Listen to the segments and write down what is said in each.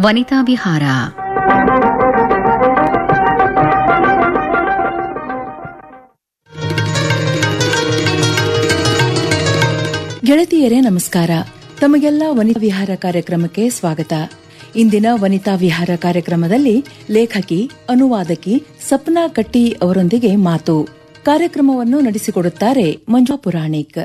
ವನಿತಾ ವಿಹಾರ ಗೆಳತಿಯರೇ ನಮಸ್ಕಾರ ತಮಗೆಲ್ಲ ವನಿತಾ ವಿಹಾರ ಕಾರ್ಯಕ್ರಮಕ್ಕೆ ಸ್ವಾಗತ ಇಂದಿನ ವನಿತಾ ವಿಹಾರ ಕಾರ್ಯಕ್ರಮದಲ್ಲಿ ಲೇಖಕಿ ಅನುವಾದಕಿ ಸಪ್ನಾ ಕಟ್ಟಿ ಅವರೊಂದಿಗೆ ಮಾತು ಕಾರ್ಯಕ್ರಮವನ್ನು ನಡೆಸಿಕೊಡುತ್ತಾರೆ ಮಂಜು ಪುರಾಣಿಕ್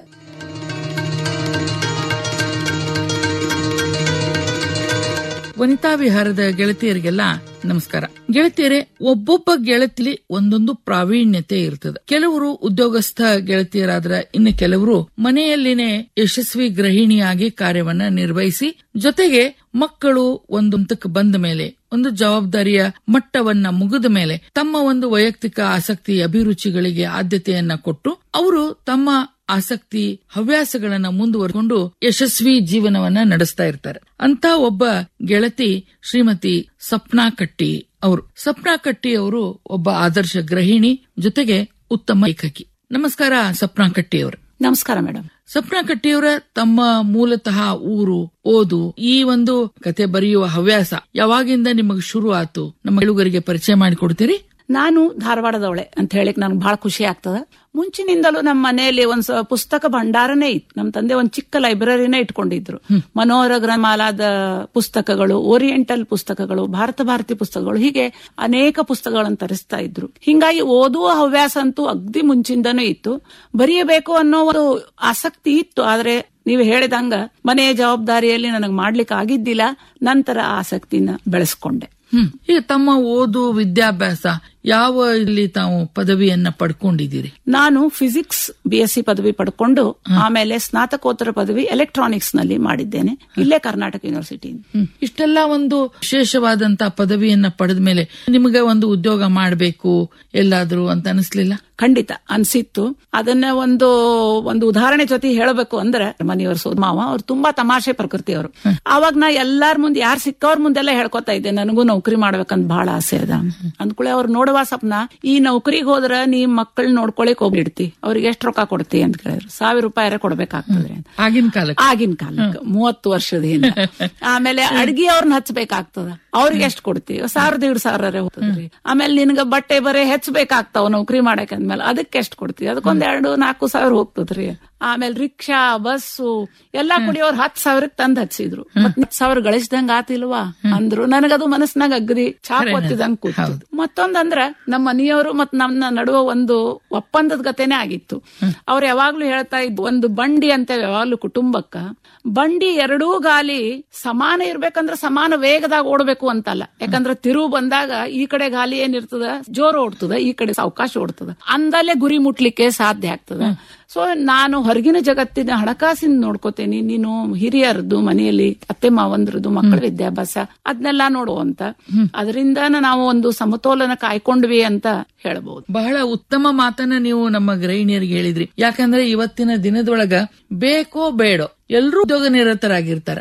ವನಿತಾ ವಿಹಾರದ ಗೆಳತಿಯರಿಗೆಲ್ಲ ನಮಸ್ಕಾರ ಗೆಳತಿಯರೇ ಒಬ್ಬೊಬ್ಬ ಗೆಳತಿಲಿ ಒಂದೊಂದು ಪ್ರಾವೀಣ್ಯತೆ ಇರ್ತದೆ ಕೆಲವರು ಉದ್ಯೋಗಸ್ಥ ಗೆಳತಿಯರಾದ್ರ ಇನ್ನು ಕೆಲವರು ಮನೆಯಲ್ಲಿನೇ ಯಶಸ್ವಿ ಗೃಹಿಣಿಯಾಗಿ ಕಾರ್ಯವನ್ನ ನಿರ್ವಹಿಸಿ ಜೊತೆಗೆ ಮಕ್ಕಳು ಒಂದು ಹಂತಕ್ಕೆ ಬಂದ ಮೇಲೆ ಒಂದು ಜವಾಬ್ದಾರಿಯ ಮಟ್ಟವನ್ನ ಮುಗಿದ ಮೇಲೆ ತಮ್ಮ ಒಂದು ವೈಯಕ್ತಿಕ ಆಸಕ್ತಿ ಅಭಿರುಚಿಗಳಿಗೆ ಆದ್ಯತೆಯನ್ನ ಕೊಟ್ಟು ಅವರು ತಮ್ಮ ಆಸಕ್ತಿ ಹವ್ಯಾಸಗಳನ್ನ ಮುಂದುವರೆಕೊಂಡು ಯಶಸ್ವಿ ಜೀವನವನ್ನ ನಡೆಸ್ತಾ ಇರ್ತಾರೆ ಅಂತ ಒಬ್ಬ ಗೆಳತಿ ಶ್ರೀಮತಿ ಸಪ್ನಾ ಕಟ್ಟಿ ಅವರು ಸಪ್ನಾ ಕಟ್ಟಿ ಅವರು ಒಬ್ಬ ಆದರ್ಶ ಗೃಹಿಣಿ ಜೊತೆಗೆ ಉತ್ತಮ ಲೇಖಕಿ ನಮಸ್ಕಾರ ಸಪ್ನಾ ಕಟ್ಟಿ ಅವರು ನಮಸ್ಕಾರ ಮೇಡಮ್ ಸಪ್ನಾ ಕಟ್ಟಿಯವರ ತಮ್ಮ ಮೂಲತಃ ಊರು ಓದು ಈ ಒಂದು ಕತೆ ಬರೆಯುವ ಹವ್ಯಾಸ ಯಾವಾಗಿಂದ ನಿಮಗೆ ಶುರು ಆತು ನಮ್ಮ ಕೇಳುಗರಿಗೆ ಪರಿಚಯ ಮಾಡಿಕೊಡ್ತೀರಿ ನಾನು ಧಾರವಾಡದವಳೆ ಅಂತ ಹೇಳಿಕ್ ನನ್ಗೆ ಬಹಳ ಖುಷಿ ಆಗ್ತದ ಮುಂಚಿನಿಂದಲೂ ನಮ್ಮ ಮನೆಯಲ್ಲಿ ಒಂದ್ ಸ- ಪುಸ್ತಕ ಭಂಡಾರನೇ ಇತ್ತು ನಮ್ಮ ತಂದೆ ಒಂದ್ ಚಿಕ್ಕ ಲೈಬ್ರರಿನೇ ಇಟ್ಕೊಂಡಿದ್ರು ಮನೋಹರ ಗ್ರಂಥಮಾಲಾದ ಪುಸ್ತಕಗಳು ಓರಿಯೆಂಟಲ್ ಪುಸ್ತಕಗಳು ಭಾರತ ಭಾರತಿ ಪುಸ್ತಕಗಳು ಹೀಗೆ ಅನೇಕ ಪುಸ್ತಕಗಳನ್ನು ತರಿಸ್ತಾ ಇದ್ರು ಹಿಂಗಾಗಿ ಓದುವ ಹವ್ಯಾಸ ಅಂತೂ ಅಗ್ದಿ ಮುಂಚಿಂದನೂ ಇತ್ತು ಬರೆಯಬೇಕು ಅನ್ನೋ ಒಂದು ಆಸಕ್ತಿ ಇತ್ತು ಆದ್ರೆ ನೀವು ಹೇಳಿದಂಗ ಮನೆಯ ಜವಾಬ್ದಾರಿಯಲ್ಲಿ ನನಗೆ ಮಾಡ್ಲಿಕ್ಕೆ ಆಗಿದ್ದಿಲ್ಲ ನಂತರ ಆ ಆಸಕ್ತಿನ ಬೆಳೆಸ್ಕೊಂಡೆ ಹ್ಮ್ ಈಗ ತಮ್ಮ ಓದು ವಿದ್ಯಾಭ್ಯಾಸ ಯಾವ ಇಲ್ಲಿ ತಾವು ಪದವಿಯನ್ನ ಪಡ್ಕೊಂಡಿದ್ದೀರಿ ನಾನು ಫಿಸಿಕ್ಸ್ ಬಿ ಎಸ್ ಸಿ ಪದವಿ ಪಡ್ಕೊಂಡು ಆಮೇಲೆ ಸ್ನಾತಕೋತ್ತರ ಪದವಿ ಎಲೆಕ್ಟ್ರಾನಿಕ್ಸ್ ನಲ್ಲಿ ಮಾಡಿದ್ದೇನೆ ಇಲ್ಲೇ ಕರ್ನಾಟಕ ಯೂನಿವರ್ಸಿಟಿ ಹ್ಮ್. ಇಷ್ಟೆಲ್ಲ ಒಂದು ವಿಶೇಷವಾದಂತ ಪದವಿಯನ್ನ ಪಡೆದ ಮೇಲೆ ನಿಮಗೆ ಒಂದು ಉದ್ಯೋಗ ಮಾಡಬೇಕು ಎಲ್ಲಾದ್ರೂ ಅಂತ ಅನಿಸ್ಲಿಲ್ಲ ಖಂಡಿತ ಅನ್ಸಿತ್ತು ಅದನ್ನ ಒಂದು ಒಂದು ಉದಾಹರಣೆ ಜೊತೆ ಹೇಳಬೇಕು ಅಂದ್ರೆ ಮನೆಯವ್ರ ಸೋದ ಮಾವ ಅವ್ರು ತುಂಬಾ ತಮಾಷೆ ಪ್ರಕೃತಿಯವರು ಅವಾಗ ನಾ ಎಲ್ಲಾರ ಮುಂದೆ ಯಾರು ಸಿಕ್ಕವ್ರ ಮುಂದೆಲ್ಲ ಹೇಳ್ಕೊತಾ ಇದ್ದೆ ನನಗೂ ನೌಕರಿ ಮಾಡ್ಬೇಕಂತ ಬಹಳ ಆಸೆ ಅದ ಅಂದ್ಕೂಳೆ ಅವ್ರು ನೋಡುವ ಸಪ್ನ ಈ ನೌಕರಿಗೆ ಹೋದ್ರ ನೀ ಮಕ್ಕಳು ನೋಡ್ಕೊಳಿಕ್ ಹೋಗ್ಬಿಡ್ತಿ ಅವ್ರಿಗೆ ಎಷ್ಟು ರೊಕ್ಕ ಕೊಡ್ತಿ ಅಂತ ಕೇಳಿದ್ರು ಸಾವಿರ ರೂಪಾಯಿ ಕೊಡ್ಬೇಕಾಗ್ತದೆ ಅಂತ ಆಗಿನ ಕಾಲಕ್ಕೆ ಆಗಿನ ಕಾಲಕ್ಕೆ ಮೂವತ್ತು ವರ್ಷದ ಹಿಂದೆ ಆಮೇಲೆ ಅಡ್ಗಿ ಅವ್ರನ್ನ ಹಚ್ಬೇಕಾಗ್ತದ ಅವ್ರಿಗೆ ಎಷ್ಟ್ ಕೊಡ್ತೀವಿ ಸಾವಿರದ ಎರಡು ಸಾವಿರ ಹೋಗ್ತದ್ರಿ ಆಮೇಲೆ ನಿನ್ಗ ಬಟ್ಟೆ ಬರೆ ಹೆಚ್ಚಬೇಕಾಗ್ತಾವ ನೌಕರಿ ಮಾಡಕ್ ಅಂದ್ಮೇಲೆ ಅದಕ್ಕೆ ಎಷ್ಟ್ ಕೊಡ್ತೀವಿ ಅದಕ್ಕೊಂದ್ ಎರಡು ನಾಲ್ಕು ಸಾವಿರ ಹೋಗ್ತದ್ರಿ ಆಮೇಲೆ ರಿಕ್ಷಾ ಬಸ್ಸು ಎಲ್ಲಾ ಕೂಡಿ ಅವ್ರು ಹತ್ ಸಾವಿರಕ್ಕೆ ತಂದ್ ಹಚ್ಚಿದ್ರು ಮತ್ ಹತ್ ಸಾವಿರ ಗಳಿಸ್ದಂಗ ಆತಿಲ್ವಾ ಅಂದ್ರು ನನಗದು ಮನಸ್ನಾಗ ಅಗ್ರಿ ಚಾಕ್ ಒತ್ತಿದಂಗ್ ಕೂತು ಮತ್ತೊಂದಂದ್ರ ನಮ್ಮ ಮನೆಯವರು ಮತ್ ನಮ್ಮ ನಡುವ ಒಂದು ಒಪ್ಪಂದದ ಗತೆನೆ ಆಗಿತ್ತು ಅವ್ರು ಯಾವಾಗ್ಲೂ ಹೇಳ್ತಾ ಇದ್ದು ಒಂದು ಬಂಡಿ ಅಂತ ಯಾವಾಗ್ಲೂ ಕುಟುಂಬಕ್ಕ ಬಂಡಿ ಎರಡೂ ಗಾಲಿ ಸಮಾನ ಇರ್ಬೇಕಂದ್ರ ಸಮಾನ ವೇಗದಾಗ ಓಡ್ಬೇಕು ಅಂತಲ್ಲ ಯಾಕಂದ್ರ ತಿರುವು ಬಂದಾಗ ಈ ಕಡೆ ಗಾಲಿ ಏನಿರ್ತದ ಜೋರ್ ಓಡ್ತದ ಈ ಕಡೆ ಸಾವಕಾಶ ಓಡ್ತದ ಅಂದಲ್ಲೇ ಗುರಿ ಮುಟ್ಲಿಕ್ಕೆ ಸಾಧ್ಯ ಆಗ್ತದ ಸೊ ನಾನು ಹೊರಗಿನ ಜಗತ್ತಿನ ಹಣಕಾಸಿನ ನೋಡ್ಕೋತೇನೆ ನೀನು ಹಿರಿಯರದ್ದು ಮನೆಯಲ್ಲಿ ಅತ್ತೆ ಮಾವಂದ್ರದ್ದು ಮಕ್ಕಳ ವಿದ್ಯಾಭ್ಯಾಸ ಅದನ್ನೆಲ್ಲ ನೋಡುವಂತ ಅದರಿಂದ ನಾವು ಒಂದು ಸಮತೋಲನ ಕಾಯ್ಕೊಂಡ್ವಿ ಅಂತ ಹೇಳ್ಬಹುದು ಬಹಳ ಉತ್ತಮ ಮಾತನ್ನ ನೀವು ನಮ್ಮ ಗೃಹಿಣಿಯರಿಗೆ ಹೇಳಿದ್ರಿ ಯಾಕಂದ್ರೆ ಇವತ್ತಿನ ದಿನದೊಳಗ ಬೇಕೋ ಬೇಡೋ ಎಲ್ರೂ ಉದ್ಯೋಗ ನಿರತರಾಗಿರ್ತಾರೆ